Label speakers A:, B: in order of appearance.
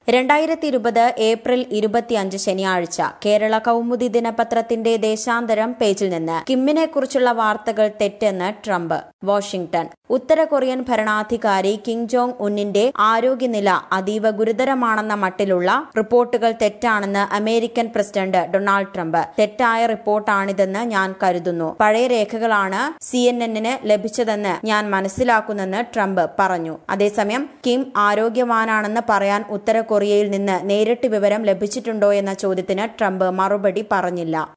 A: രണ്ടായിരത്തി ഇരുപത് ഏപ്രിൽ ഇരുപത്തിയഞ്ച് ശനിയാഴ്ച കേരള കൗമുദി ദിനപത്രത്തിന്റെ ദേശാന്തരം പേജിൽ നിന്ന് കിമ്മിനെ കുറിച്ചുള്ള വാർത്തകൾ തെറ്റെന്ന് ട്രംപ് വാഷിംഗ്ടൺ ഉത്തര കൊറിയൻ ഭരണാധികാരി കിം ജോങ് ഉന്നിന്റെ ആരോഗ്യനില അതീവ ഗുരുതരമാണെന്ന മട്ടിലുള്ള റിപ്പോർട്ടുകൾ തെറ്റാണെന്ന് അമേരിക്കൻ പ്രസിഡന്റ് ഡൊണാൾഡ് ട്രംപ് തെറ്റായ റിപ്പോർട്ടാണിതെന്ന് ഞാൻ കരുതുന്നു പഴയ രേഖകളാണ് സി എൻ എന്നിന് ലഭിച്ചതെന്ന് ഞാൻ മനസ്സിലാക്കുന്നെന്ന് ട്രംപ് പറഞ്ഞു അതേസമയം കിം ആരോഗ്യവാനാണെന്ന് പറയാൻ ഉത്തര കൊറിയയിൽ നിന്ന് നേരിട്ട് വിവരം ലഭിച്ചിട്ടുണ്ടോ എന്ന ചോദ്യത്തിന് ട്രംപ് മറുപടി പറഞ്ഞില്ല